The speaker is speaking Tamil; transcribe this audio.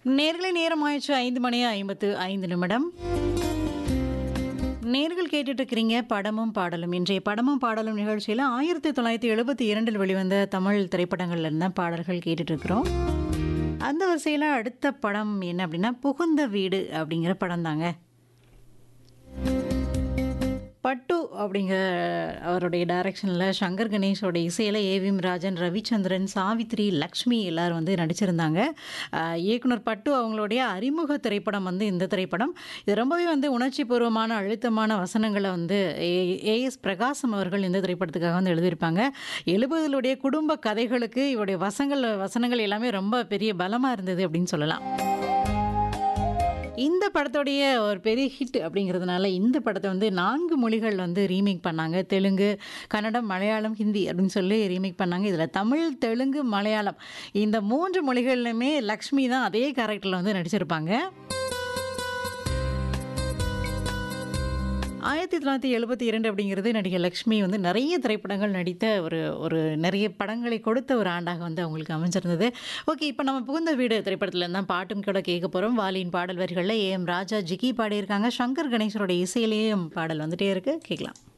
நேர்களை நேரம் ஆயிடுச்சு ஐந்து மணி ஐம்பத்து ஐந்து நிமிடம் நேர்கள் கேட்டுட்டு இருக்கிறீங்க படமும் பாடலும் இன்றைய படமும் பாடலும் நிகழ்ச்சியில் ஆயிரத்தி தொள்ளாயிரத்தி எழுபத்தி இரண்டில் வெளிவந்த தமிழ் திரைப்படங்கள்ல இருந்த பாடல்கள் கேட்டுட்டு இருக்கிறோம் அந்த வரிசையில் அடுத்த படம் என்ன அப்படின்னா புகுந்த வீடு அப்படிங்கிற படம் தாங்க பட்டு அப்படிங்கிற அவருடைய டைரக்ஷனில் சங்கர் கணேஷோட இசையில் ஏவிஎம் ராஜன் ரவிச்சந்திரன் சாவித்ரி லக்ஷ்மி எல்லாரும் வந்து நடிச்சிருந்தாங்க ஆஹ் இயக்குனர் பட்டு அவங்களுடைய அறிமுக திரைப்படம் வந்து இந்த திரைப்படம் இது ரொம்பவே வந்து உணர்ச்சி பூர்வமான அழுத்தமான வசனங்களை வந்து ஏஎஸ் பிரகாசம் அவர்கள் இந்த திரைப்படத்துக்காக வந்து எழுதியிருப்பாங்க எழுபதுகளுடைய குடும்ப கதைகளுக்கு இவருடைய வசங்கள் வசனங்கள் எல்லாமே ரொம்ப பெரிய பலமாக இருந்தது அப்படின்னு சொல்லலாம் இந்த படத்துடைய ஒரு பெரிய ஹிட் அப்படிங்கிறதுனால இந்த படத்தை வந்து நான்கு மொழிகள் வந்து ரீமேக் பண்ணாங்க தெலுங்கு கன்னடம் மலையாளம் ஹிந்தி அப்படின்னு சொல்லி ரீமேக் பண்ணாங்க இதில் தமிழ் தெலுங்கு மலையாளம் இந்த மூன்று மொழிகள்லையுமே லக்ஷ்மி தான் அதே கேரக்டரில் வந்து நடிச்சிருப்பாங்க ஆயிரத்தி தொள்ளாயிரத்தி எழுபத்தி இரண்டு அப்படிங்கிறது நடிகை லக்ஷ்மி வந்து நிறைய திரைப்படங்கள் நடித்த ஒரு ஒரு நிறைய படங்களை கொடுத்த ஒரு ஆண்டாக வந்து அவங்களுக்கு அமைஞ்சிருந்தது ஓகே இப்போ நம்ம புகுந்த வீடு திரைப்படத்துல தான் பாட்டும் கூட கேட்க போகிறோம் வாலியின் பாடல் வரிகளில் ஏஎம் ராஜா ஜிகி பாடியிருக்காங்க சங்கர் கணேசரோட இசையிலேயே பாடல் வந்துட்டே இருக்கு கேட்கலாம்